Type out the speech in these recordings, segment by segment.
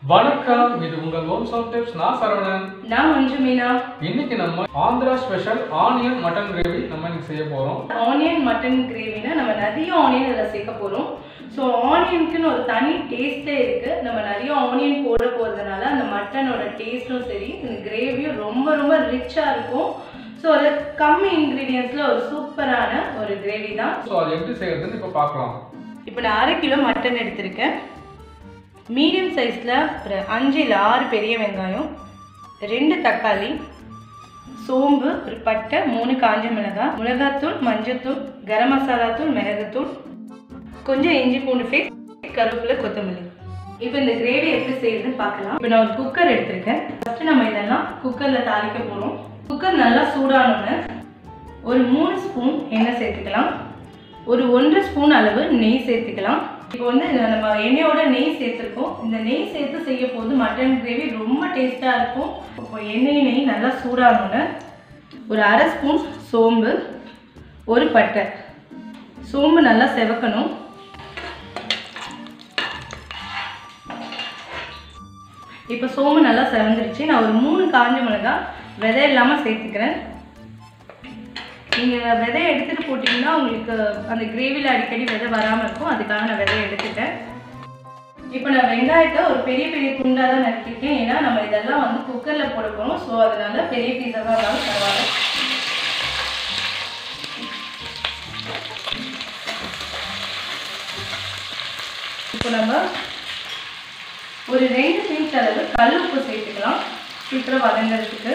வணக்கம் இது உங்கள் ஹோம் சவுண்ட் டிப்ஸ் நான் சரவணன் நான் மஞ்சு மீனா இன்னைக்கு நம்ம Andhra special onion mutton gravy நம்ம இன்னைக்கு செய்ய போறோம் ஆனியன் மட்டன் கிரேவினா நம்ம நிறைய ஆனியன் இதில் சேர்க்க போகிறோம் ஸோ ஆனியனுக்குன்னு ஒரு தனி டேஸ்ட்டே இருக்குது நம்ம நிறைய ஆனியன் போட போகிறதுனால அந்த மட்டனோட டேஸ்ட்டும் சரி இந்த கிரேவியும் ரொம்ப ரொம்ப ரிச்சாக இருக்கும் ஸோ அது கம்மி இன்க்ரீடியன்ஸில் ஒரு சூப்பரான ஒரு கிரேவி தான் ஸோ அது எப்படி செய்யறதுன்னு இப்போ பார்க்கலாம் இப்போ நான் அரை கிலோ மட்டன் எடுத்திருக்கேன் மீடியம் சைஸில் ஒரு அஞ்சு இல்லை ஆறு பெரிய வெங்காயம் ரெண்டு தக்காளி சோம்பு ஒரு பட்டை மூணு காஞ்ச மிளகாய் மிளகாத்தூள் மஞ்சத்தூள் கரம் மசாலா தூள் மிளகுத்தூள் கொஞ்சம் இஞ்சி பூண்டு பேஸ்ட் கருவேப்பிலை கொத்தமல்லி இப்போ இந்த கிரேவி எப்படி செய்யுதுன்னு பார்க்கலாம் இப்போ நான் ஒரு குக்கர் எடுத்திருக்கேன் ஃபஸ்ட்டு நம்ம இதெல்லாம் குக்கரில் தாளிக்க போகிறோம் குக்கர் நல்லா சூடானோன்னு ஒரு மூணு ஸ்பூன் எண்ணெய் சேர்த்துக்கலாம் ஒரு ஒன்றரை ஸ்பூன் அளவு நெய் சேர்த்துக்கலாம் இப்போ வந்து இந்த நம்ம எண்ணெயோட நெய் சேர்த்துருக்கோம் இந்த நெய் சேர்த்து செய்ய போது மட்டன் கிரேவி ரொம்ப டேஸ்ட்டாக இருக்கும் இப்போ எண்ணெய் நெய் நல்லா சூடாகணுன்னு ஒரு அரை ஸ்பூன் சோம்பு ஒரு பட்டை சோம்பு நல்லா செவக்கணும் இப்போ சோம்பு நல்லா செவந்துருச்சு நான் ஒரு மூணு காஞ்ச மிளகாய் விதை இல்லாமல் சேர்த்துக்கிறேன் நீங்கள் விதையை எடுத்துகிட்டு போட்டிங்கன்னா உங்களுக்கு அந்த கிரேவியில் அடிக்கடி விதை வராமல் இருக்கும் அதுக்காக நான் விதையை எடுத்துட்டேன் இப்போ நான் வெங்காயத்தை ஒரு பெரிய பெரிய துண்டாக தான் நறுக்கிருக்கேன் ஏன்னா நம்ம இதெல்லாம் வந்து குக்கரில் போட போகிறோம் ஸோ அதனால பெரிய பீஸாக தான் இருந்தாலும் பரவாயில்ல இப்போ நம்ம ஒரு ரெண்டு பிஞ்ச் அளவு கல் உப்பு சேர்த்துக்கலாம் சீக்கிரம் வதங்கிறதுக்கு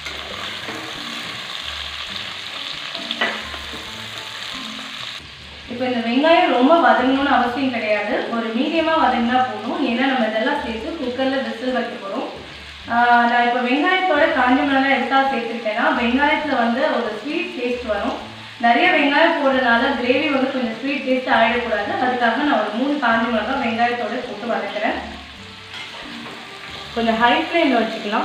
இப்போ இந்த வெங்காயம் ரொம்ப வதங்கணும்னு அவசியம் கிடையாது ஒரு மீடியமாக வதங்கினா போதும் ஏன்னா நம்ம இதெல்லாம் சேர்த்து குக்கரில் விசில் வைக்க போகிறோம் நான் இப்போ வெங்காயத்தோட காஞ்ச மிளகாய் எதுக்காக சேர்த்துருக்கேன்னா வெங்காயத்தில் வந்து ஒரு ஸ்வீட் டேஸ்ட் வரும் நிறைய வெங்காயம் போடுறதுனால கிரேவி வந்து கொஞ்சம் ஸ்வீட் டேஸ்ட் ஆகிடக்கூடாது அதுக்காக நான் ஒரு மூணு காஞ்ச மிளகாய் வெங்காயத்தோட போட்டு வதக்குறேன் கொஞ்சம் ஹை ஃப்ளேமில் வச்சுக்கலாம்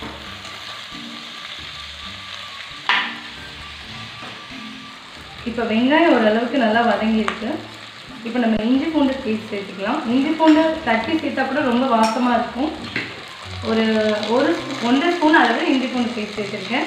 இப்போ வெங்காயம் ஓரளவுக்கு நல்லா வதங்கியிருக்கு இப்போ நம்ம இஞ்சி பூண்டு பேஸ்ட் சேர்த்துக்கலாம் இஞ்சி பூண்டு தட்டி சேர்த்தா கூட ரொம்ப வாசமாக இருக்கும் ஒரு ஒரு ஒன்றரை ஸ்பூன் அளவு இஞ்சி பூண்டு பேஸ்ட் சேர்த்துருக்கேன்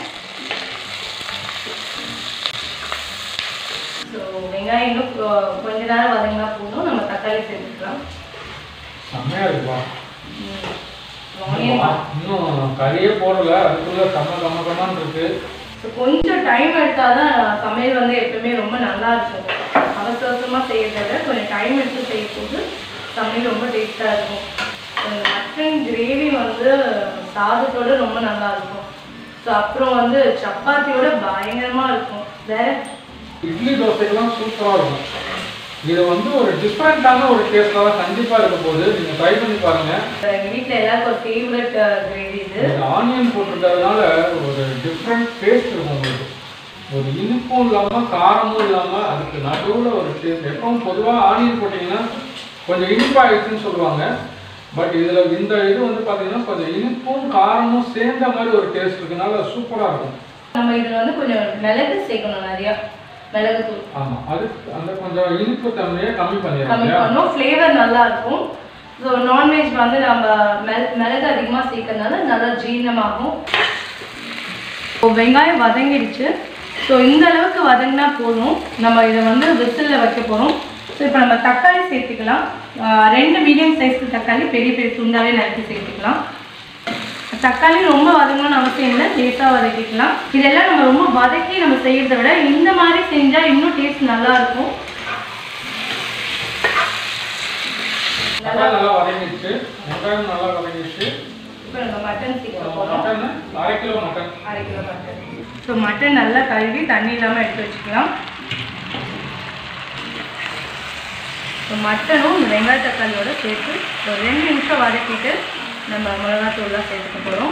ஸோ வெங்காயம் இன்னும் கொ- கொஞ்ச நேரம் வதங்கினா போதும் நம்ம தக்காளி சேர்த்துக்கலாம் செம்மையா இருக்குப்பா ம். ஆனியன் இன்னும் கறியே போடல அதுக்குள்ள கம்ம கம்ம கம்மான்னு இருக்கு ஸோ கொஞ்சம் டைம் எடுத்தால் தான் சமையல் வந்து எப்பவுமே ரொம்ப நல்லா இருக்கும் அவசர அவசரமாக செய்யறத விட கொஞ்சம் டைம் எடுத்து செய்யும்போது சமையல் ரொம்ப டேஸ்ட்டாக இருக்கும் இந்த மட்டன் கிரேவி வந்து சாதத்தோட ரொம்ப நல்லா இருக்கும் ஸோ அப்புறம் வந்து சப்பாத்தியோட பயங்கரமாக இருக்கும் வேற இட்லி தோசைக்கெல்லாம் சூப்பரா இருக்கும் இது வந்து ஒரு டிஃப்ரெண்டான ஒரு டேஸ்டாக தான் கண்டிப்பா இருக்க போகுது நீங்க ட்ரை பண்ணி பாருங்க எங்கள் வீட்டில் எல்லாருக்கும் ஒரு ஃபேவரட் கிரேவி இது இந்த ஆனியன் போட்டிருக்கிறதுனால ஒரு டிஃப்ரெண்ட் டேஸ்ட் இருக்கும் உங்களுக்கு ஒரு இனிப்பும் இல்லாமல் காரமும் இல்லாமல் அதுக்கு நடுவில் ஒரு டேஸ்ட் எப்பவும் பொதுவாக ஆனியன் போட்டிங்கன்னா கொஞ்சம் இனிப்பாயிடுச்சுன்னு சொல்லுவாங்க பட் இதில் இந்த இது வந்து பார்த்தீங்கன்னா கொஞ்சம் இனிப்பும் காரமும் சேர்ந்த மாதிரி ஒரு டேஸ்ட் இருக்கனால சூப்பராக இருக்கும் நம்ம இதில் வந்து கொஞ்சம் மிளகு சேர்க்கணும் நிறையா மிளகுத்தூள் ஆமாம் அது அந்த கொஞ்சம் இனிப்பு தன்மையை கம்மி பண்ணிடுறோம் கம்மி இல்லையா பண்ணோம் ஃப்ளேவர் நல்லா இருக்கும் ஸோ நான்வெஜ் வந்து நம்ம மெல் மிளகு அதிகமாக சேர்க்கறதுனால நல்லா ஜீரணமாகும் இப்போ வெங்காயம் வதங்கிடுச்சு ஸோ இந்த அளவுக்கு வதங்கினா போதும் நம்ம இதை வந்து விசிலில் வைக்க போகிறோம் ஸோ இப்போ நம்ம தக்காளி சேர்த்துக்கலாம் ஆஹ் ரெண்டு மீடியம் சைஸ்க்கு தக்காளி பெரிய பெரிய துண்டாவே நறுக்கி சேர்த்துக்கலாம் தக்காளி ரொம்ப வதங்கணும்னு அவசியம் இல்லை லேசாக வதக்கிக்கலாம் இதெல்லாம் நம்ம ரொம்ப வதக்கி நம்ம செய்யறதை விட இந்த மாதிரி செஞ்சால் இன்னும் டேஸ்ட் நல்லா இருக்கும் தக்காளி நல்லா வதங்கிடுச்சு வெங்காயம் நல்லா வதங்கிடுச்சு இப்போ நம்ம மட்டன் சேர்க்க போகிறோம் மட்டன் அரை கிலோ மட்டன் அரை கிலோ மட்டன் ஸோ மட்டன் நல்லா கழுவி தண்ணி இல்லாமல் எடுத்து வச்சுக்கலாம் ஸோ மட்டனும் இந்த வெங்காய தக்காளியோட சேர்த்து ஒரு ரெண்டு நிமிஷம் வதக்கிட்டு நம்ம மிளகாத்தூள்லாம் சேர்த்துக்க போகிறோம்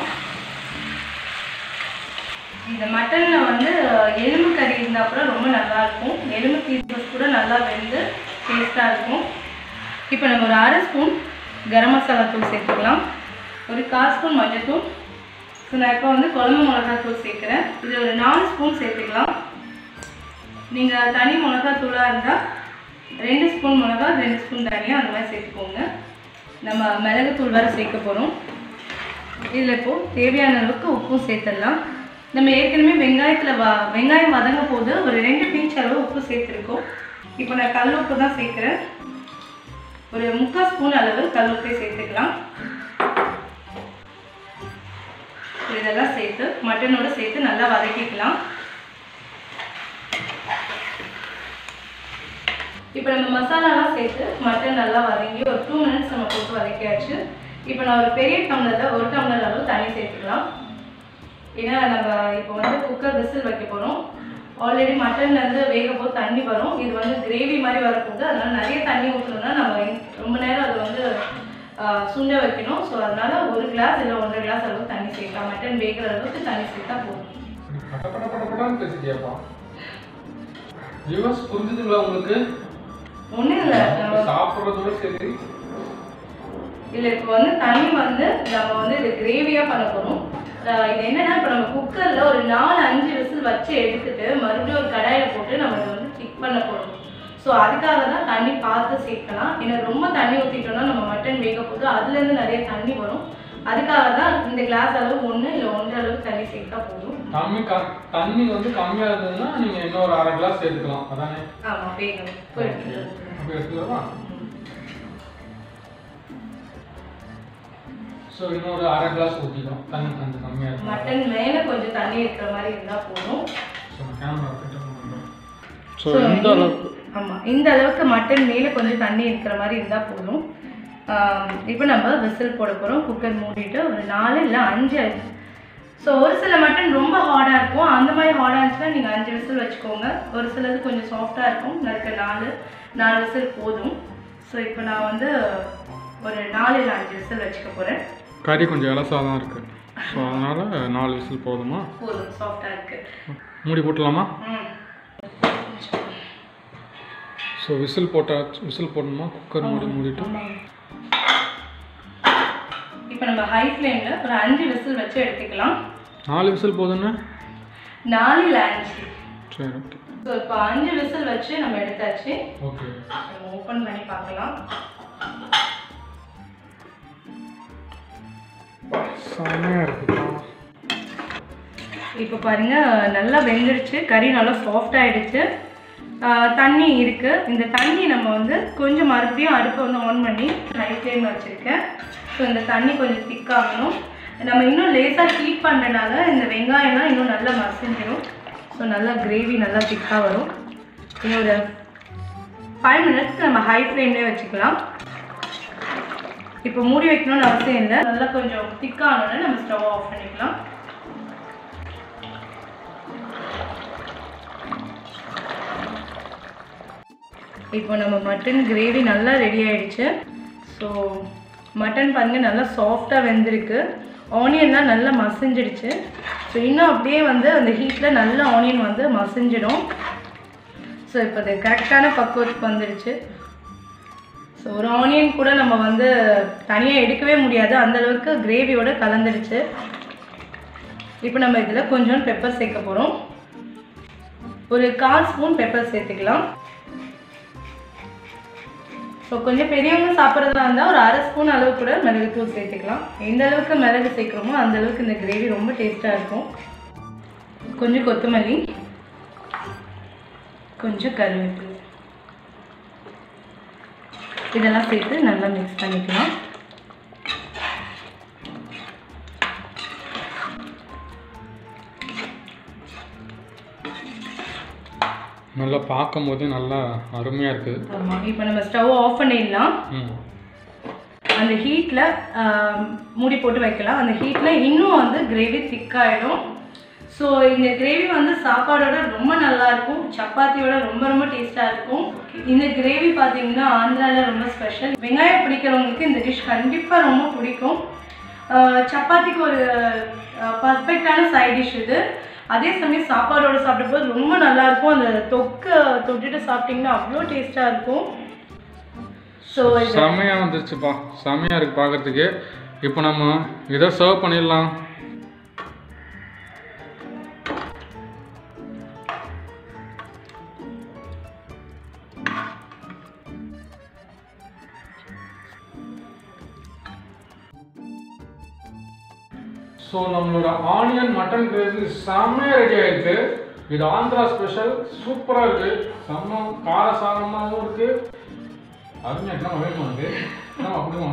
இந்த மட்டனில் வந்து எலும்பு கறி இருந்தால் கூட ரொம்ப நல்லா இருக்கும் எலும்பு பீசஸ் கூட நல்லா வெந்து டேஸ்ட்டாக இருக்கும் இப்போ நம்ம ஒரு அரை ஸ்பூன் கரம் மசாலா தூள் சேர்த்துக்கலாம் ஒரு கால் ஸ்பூன் மஞ்சள்தூள் ஸோ நான் இப்போ வந்து குழம்பு மிளகாத்தூள் சேர்க்குறேன் இது ஒரு நாலு ஸ்பூன் சேர்த்துக்கலாம் நீங்கள் தனி மிளகாத்தூளாக இருந்தால் ரெண்டு ஸ்பூன் மிளகா ரெண்டு ஸ்பூன் தனியாக அந்த மாதிரி சேர்த்துக்கோங்க நம்ம மிளகுத்தூள் வேறு சேர்க்க போகிறோம் இதில் இப்போது தேவையான அளவுக்கு உப்பும் சேர்த்துடலாம் நம்ம ஏற்கனவே வெங்காயத்தில் வ வெங்காயம் வதங்க போது ஒரு ரெண்டு பீச் அளவு உப்பு சேர்த்துருக்கோம் இப்போ நான் கல் உப்பு தான் சேர்க்குறேன் ஒரு முக்கால் ஸ்பூன் அளவு கல் உப்பை சேர்த்துக்கலாம் இதெல்லாம் சேர்த்து மட்டனோட சேர்த்து நல்லா வதக்கிக்கலாம் இப்போ நம்ம மசாலாலாம் சேர்த்து மட்டன் நல்லா வதங்கி ஒரு டூ மினிட்ஸ் நம்ம போட்டு வதக்கியாச்சு இப்போ நான் ஒரு பெரிய டம்ளரில் ஒரு டம்ளர் அளவு தண்ணி சேர்த்துக்கலாம் ஏன்னா நம்ம இப்போ வந்து குக்கர் விசில் வைக்க போகிறோம் ஆல்ரெடி மட்டன்லேருந்து வேக போது தண்ணி வரும் இது வந்து கிரேவி மாதிரி வரப்போகுது அதனால நிறைய தண்ணி ஊற்றணும்னா நம்ம ரொம்ப நேரம் அது வந்து ஆஹ், சுண்ட வைக்கணும் ஸோ அதனால ஒரு கிளாஸ் இல்லை ஒன்றரை கிளாஸ் அளவு தண்ணி சேர்க்கலாம் மட்டன் வேகிற அளவுக்கு தண்ணி சேர்த்தா போதும் பட பட பட படன்னு பேசிட்டியாப்பா வியூவர்ஸ் புரிஞ்சுதுங்களா உங்களுக்கு ஒன்றும் இல்லை நம்ம சாப்பிட்றதோட சரி இல்லை இப்போ வந்து தண்ணி வந்து நம்ம வந்து இது கிரேவியாக பண்ண போகிறோம் இது என்னன்னா இப்போ நம்ம குக்கரில் ஒரு நாலு அஞ்சு விசில் வச்சு எடுத்துட்டு மறுபடியும் ஒரு கடாயில் போட்டு நம்ம இதை வந்து திக் பண்ண போகிறோம் ஸோ அதுக்காக தான் தண்ணி பார்த்து சேர்க்கலாம் ஏன்னா ரொம்ப தண்ணி ஊற்றிட்டோம்னா நம்ம மட்டன் வேக போது அதுலேருந்து நிறைய தண்ணி வரும் அதுக்காக தான் இந்த கிளாஸ் அளவு ஒன்று இல்லை ஒன்றரை அளவு தண்ணி சேர்த்தா போதும் தண்ணி க தண்ணி வந்து கம்மியாக இருந்ததுன்னா நீங்கள் இன்னொரு அரை கிளாஸ் சேர்த்துக்கலாம் அதானே ஆமாம் வேகணும் போயிட்டு அப்படி எடுத்துக்கலாமா ஸோ இன்னொரு அரை கிளாஸ் ஊற்றிக்கலாம் தண்ணி கொஞ்சம் கம்மியாக இருக்கும் மட்டன் மேலே கொஞ்சம் தண்ணி இருக்கிற மாதிரி இருந்தால் போதும் ஸோ கேமரா கிட்ட பண்ணுறோம் ஸோ So, இந்த அளவுக்கு ஆமாம் இந்த அளவுக்கு மட்டன் மேலே கொஞ்சம் தண்ணி இருக்கிற மாதிரி இருந்தால் போதும் இப்போ நம்ம விசில் போட போகிறோம் குக்கர் மூடிட்டு ஒரு நாலு இல்லை அஞ்சு ஸோ ஒரு சில மட்டன் ரொம்ப ஹார்டாக இருக்கும் அந்த மாதிரி ஹார்டாக இருந்துச்சுன்னா நீங்கள் அஞ்சு விசில் வச்சுக்கோங்க ஒரு சிலது கொஞ்சம் சாஃப்டாக இருக்கும் எனக்கு நாலு நாலு விசில் போதும் ஸோ இப்போ நான் வந்து ஒரு நாலு இல்லை அஞ்சு விசில் வச்சுக்க போகிறேன் கறி கொஞ்சம் இலசாக தான் இருக்குது ஸோ அதனால் நாலு விசில் போதுமா போதும் சாஃப்டாக இருக்குது மூடி போட்டுடலாமா ம் ஸோ விசில் போட்டா விசில் போடணுமா குக்கர் மூடி மூடிட்டு இப்போ நம்ம ஹை ஃப்ளேமில் ஒரு அஞ்சு விசில் வச்சு எடுத்துக்கலாம் நாலு விசில் போதுன்னு நாலு இல்லை அஞ்சு சரி ஓகே ஸோ இப்போ அஞ்சு விசில் வச்சு நம்ம எடுத்தாச்சு ஓகே நம்ம ஓப்பன் பண்ணி பார்க்கலாம் செமையாக இருக்குப்பா இப்போ பாருங்க நல்லா வெந்துடுச்சு கறி நல்லா சாஃப்ட் ஆயிடுச்சு ஆஹ் தண்ணி இருக்கு இந்த தண்ணி நம்ம வந்து கொஞ்சம் மறுபடியும் அடுப்பை வந்து ஆன் பண்ணி ஹை ஃப்ளேம் வச்சுருக்கேன் ஸோ இந்த தண்ணி கொஞ்சம் திக்காகணும் நம்ம இன்னும் லேசாக ஹீட் பண்ணுறனால இந்த வெங்காயம்லாம் இன்னும் நல்லா மசிஞ்சிடும் ஸோ நல்லா கிரேவி நல்லா திக்காக வரும் இன்னும் ஒரு ஃபைவ் மினிட்ஸ்க்கு நம்ம ஹை ஃப்ளேம்லேயே வச்சுக்கலாம் இப்போ மூடி வைக்கணும்னு அவசியம் இல்லை நல்லா கொஞ்சம் திக்கானோடனே நம்ம ஸ்டவ் ஆஃப் பண்ணிக்கலாம் இப்போ நம்ம மட்டன் கிரேவி நல்லா ரெடி ஆயிடுச்சு ஸோ மட்டன் பாருங்க நல்லா சாஃப்டாக வெந்திருக்கு ஆனியன்லாம் நல்லா மசிஞ்சிடுச்சு ஸோ இன்னும் அப்படியே வந்து அந்த ஹீட்டில் நல்ல ஆனியன் வந்து மசிஞ்சிடும் ஸோ இப்போ அது கரெக்டான பக்குவத்துக்கு வந்துடுச்சு ஸோ ஒரு ஆனியன் கூட நம்ம வந்து தனியாக எடுக்கவே முடியாது அந்த அளவுக்கு கிரேவியோட கலந்துடுச்சு இப்போ நம்ம இதில் கொஞ்சம் பெப்பர் சேர்க்க போகிறோம் ஒரு கால் ஸ்பூன் பெப்பர் சேர்த்துக்கலாம் ஸோ கொஞ்சம் பெரியவங்க சாப்பிட்றதா இருந்தால் ஒரு அரை ஸ்பூன் அளவு கூட மிளகுத்தூள் சேர்த்துக்கலாம் எந்த அளவுக்கு மிளகு சேர்க்குறோமோ அந்த அளவுக்கு இந்த கிரேவி ரொம்ப டேஸ்ட்டாக இருக்கும் கொஞ்சம் கொத்தமல்லி கொஞ்சம் கருவேப்பிலை இதெல்லாம் சேர்த்து நல்லா மிக்ஸ் பண்ணிக்கலாம் நல்லா பார்க்கும் போதே நல்லா அருமையாக இருக்குது ஆமாம் இப்போ நம்ம ஸ்டவ் ஆஃப் பண்ணிடலாம் ம் அந்த ஹீட்டில் மூடி போட்டு வைக்கலாம் அந்த ஹீட்டில் இன்னும் வந்து கிரேவி திக்காயிடும் ஸோ இந்த கிரேவி வந்து சாப்பாடோட ரொம்ப நல்லா இருக்கும் சப்பாத்தியோட ரொம்ப ரொம்ப டேஸ்ட்டாக இருக்கும் இந்த கிரேவி பார்த்தீங்கன்னா ஆந்திராவில் ரொம்ப ஸ்பெஷல் வெங்காயம் பிடிக்கிறவங்களுக்கு இந்த டிஷ் கண்டிப்பாக ரொம்ப பிடிக்கும் ஆஹ் சப்பாத்திக்கு ஒரு பர்ஃபெக்டான சைட் டிஷ் இது அதே சமயம் சாப்பாடோட சாப்பிடும்போது ரொம்ப நல்லா இருக்கும் அந்த தொக்கை தொட்டுட்டு சாப்பிட்டிங்கன்னா அவ்வளோ டேஸ்ட்டாக இருக்கும் ஸோ செமையாக வந்துருச்சுப்பா செமையாக இருக்குது பார்க்கறதுக்கு இப்போ நம்ம இதை சர்வ் பண்ணிடலாம் ஸோ நம்மளோட ஆனியன் மட்டன் கிரேவி செம்மையாக ரெடி ஆயிருக்கு இது ஆந்திரா ஸ்பெஷல் சூப்பராக இருக்கு செம்ம காரசாரமாகவும் இருக்கு அருமையாக நம்ம வேணுமா இருக்கு நம்ம அப்படிமா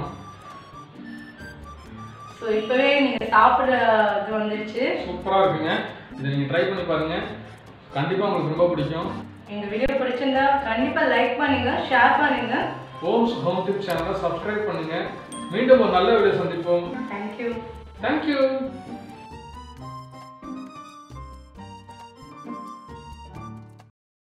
ஸோ இப்போவே நீங்கள் சாப்பிட்ற இது வந்துருச்சு சூப்பராக இருக்குங்க இதை நீங்கள் ட்ரை பண்ணி பாருங்க கண்டிப்பாக உங்களுக்கு ரொம்ப பிடிக்கும் எங்கள் வீடியோ பிடிச்சிருந்தா கண்டிப்பாக லைக் பண்ணுங்க ஷேர் பண்ணுங்க ஓம்ஸ் ஹோம் டிப் சேனலை சப்ஸ்கிரைப் பண்ணுங்க மீண்டும் ஒரு நல்ல வீடியோ சந்திப்போம் தேங்க்யூ தேங்க்யூ